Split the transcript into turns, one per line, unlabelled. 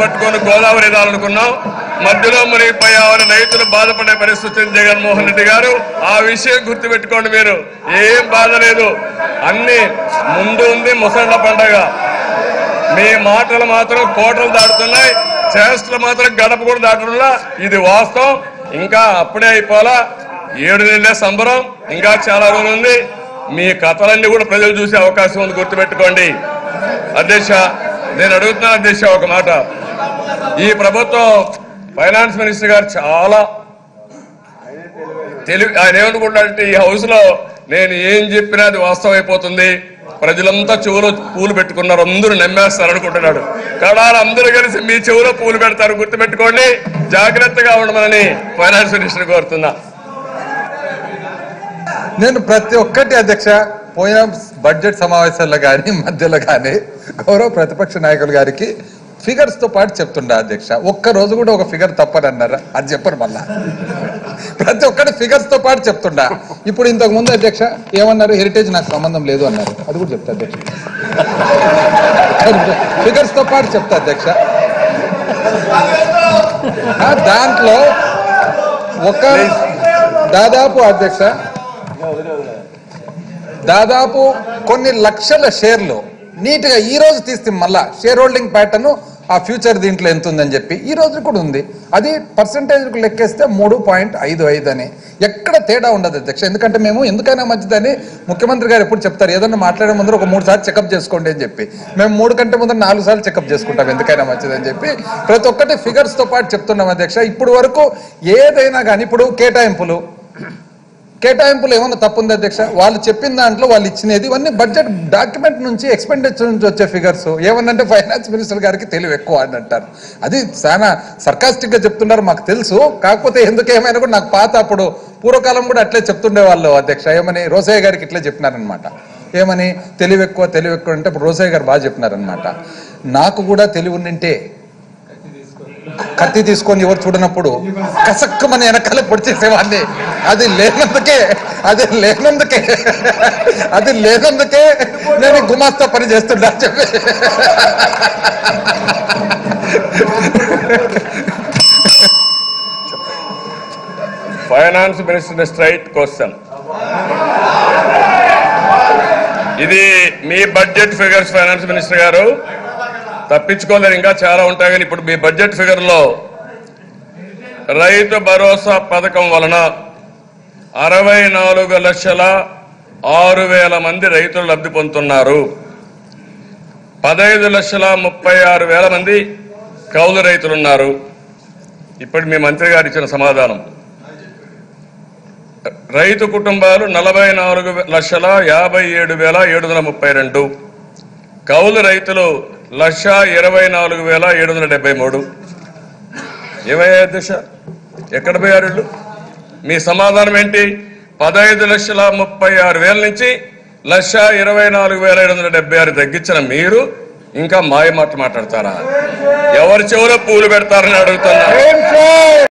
పట్టుకొని గోదావరి ఇదాలనుకున్నాం మధ్యలో మునిగిపోయామని రైతులు బాధపడే పరిస్థితి ఉంది జగన్మోహన్ రెడ్డి గారు ఆ విషయం గుర్తుపెట్టుకోండి మీరు ఏం బాధ లేదు అన్ని ముందు ఉంది ముసళ్ళ పండగ మీ మాటలు మాత్రం కోటలు దాటుతున్నాయి చేష్టలు మాత్రం గడప కూడా దాటడంలా ఇది వాస్తవం ఇంకా అప్పుడే అయిపోలా ఏడు నెలలే సంబరం ఇంకా చాలా రోజులు ఉంది మీ కథలన్నీ కూడా ప్రజలు చూసే అవకాశం ఉంది గుర్తుపెట్టుకోండి అధ్యక్ష నేను అడుగుతున్నా అధ్యక్ష ఒక మాట ఈ ప్రభుత్వం ఫైనాన్స్ మినిస్టర్ గారు చాలా తెలివి ఆయన ఏమనుకుంటాడంటే ఈ హౌస్ లో నేను ఏం చెప్పినా అది వాస్తవం అయిపోతుంది ప్రజలంతా చెవులో పూలు పెట్టుకున్నారు అందరూ నమ్మేస్తారు అనుకుంటున్నాడు కడాలు అందరూ కలిసి మీ చెవులో పూలు పెడతారు గుర్తుపెట్టుకోండి జాగ్రత్తగా ఉండమని ఫైనాన్స్ మినిస్టర్ కోరుతున్నా
నేను ప్రతి ఒక్కటి అధ్యక్ష పోయిన బడ్జెట్ సమావేశాల్లో కానీ మధ్యలో కానీ గౌరవ ప్రతిపక్ష నాయకులు గారికి ఫిగర్స్ తో పాటు చెప్తుండా అధ్యక్ష ఒక్క రోజు కూడా ఒక ఫిగర్ తప్పని అన్నారా అది చెప్పరు మళ్ళా ప్రతి ఒక్కటి ఫిగర్స్ తో పాటు చెప్తుండా ఇప్పుడు ఇంతకు ముందు అధ్యక్ష ఏమన్నారు హెరిటేజ్ నాకు సంబంధం లేదు అన్నారు అది కూడా చెప్తా అధ్యక్ష ఫిగర్స్ తో పాటు చెప్తా అధ్యక్ష ఆ, దాంట్లో ఒక దాదాపు అధ్యక్ష దాదాపు కొన్ని లక్షల షేర్లు నీట్ గా ఈ రోజు తీస్తే మళ్ళా షేర్ హోల్డింగ్ ప్యాటర్న్ ఆ ఫ్యూచర్ దీంట్లో ఎంత ఉందని చెప్పి ఈ రోజు కూడా ఉంది అది పర్సంటేజ్ లెక్కేస్తే మూడు పాయింట్ ఐదు ఐదు అని ఎక్కడ తేడా ఉండదు అధ్యక్ష ఎందుకంటే మేము ఎందుకైనా మంచిదని ముఖ్యమంత్రి గారు ఎప్పుడు చెప్తారు ఏదన్నా మాట్లాడే ముందర ఒక మూడు సార్లు చెకప్ చేసుకోండి అని చెప్పి మేము మూడు కంటే ముందర నాలుగు సార్లు చెకప్ చేసుకుంటాం ఎందుకైనా మంచిదని చెప్పి ప్రతి ఒక్కటి ఫిగర్స్ తో పాటు చెప్తున్నాం అధ్యక్ష ఇప్పుడు వరకు ఏదైనా కానీ ఇప్పుడు కేటాయింపులు కేటాయింపులు ఏమన్నా తప్పుంది అధ్యక్ష వాళ్ళు చెప్పిన దాంట్లో వాళ్ళు ఇచ్చినది ఇవన్నీ బడ్జెట్ డాక్యుమెంట్ నుంచి ఎక్స్పెండిచర్ నుంచి వచ్చే ఫిగర్స్ ఏమన్నంటే ఫైనాన్స్ మినిస్టర్ గారికి తెలివి ఎక్కువ అని అంటారు అది చాలా సర్కాస్టిక్ గా చెప్తున్నారు మాకు తెలుసు కాకపోతే ఎందుకు ఏమైనా కూడా నాకు పాత అప్పుడు పూర్వకాలం కూడా అట్లే చెప్తుండే వాళ్ళు అధ్యక్ష ఏమని రోసయ్య గారికి ఇట్లే చెప్పినారనమాట ఏమని తెలివి ఎక్కువ తెలివి ఎక్కువ అంటే ఇప్పుడు రోసయ్య గారు బాగా చెప్పినారనమాట నాకు కూడా తెలివి ఉండింటే కత్తి తీసుకొని ఎవరు చూడనప్పుడు కసక్కుమని వెనకాల పొడిచేసేవాడిని అది లేనందుకే అది లేనందుకే అది లేనందుకే నేను ఈ గుమాస్తా పని చేస్తున్నా అని చెప్పి
ఫైనాన్స్ మినిస్టర్ స్ట్రైట్ క్వశ్చన్ ఇది మీ బడ్జెట్ ఫిగర్స్ ఫైనాన్స్ మినిస్టర్ గారు తప్పించుకోలేరు ఇంకా చాలా ఉంటాయి కానీ ఇప్పుడు మీ బడ్జెట్ ఫిగర్ లో రైతు భరోసా పథకం వలన అరవై నాలుగు లక్షల ఆరు వేల మంది రైతులు లబ్ధి పొందుతున్నారు పదహైదు లక్షల ముప్పై ఆరు వేల మంది కౌలు రైతులున్నారు ఇప్పుడు మీ మంత్రి గారు ఇచ్చిన సమాధానం రైతు కుటుంబాలు నలభై నాలుగు లక్షల యాభై ఏడు వేల ఏడు వందల ముప్పై రెండు కౌలు రైతులు లక్ష ఇరవై నాలుగు వేల ఏడు వందల డెబ్బై మూడు ఏమయ్యా అధ్యక్ష ఎక్కడ పోయారు వీళ్ళు? మీ సమాధానం ఏంటి పదహైదు లక్షల ముప్పై ఆరు వేల నుంచి లక్ష ఇరవై నాలుగు వేల ఏడు వందల డెబ్బై ఆరు తగ్గించిన మీరు ఇంకా మాయ మాట మాట్లాడతారా ఎవరి చెవులో పూలు పెడతారని అడుగుతున్నా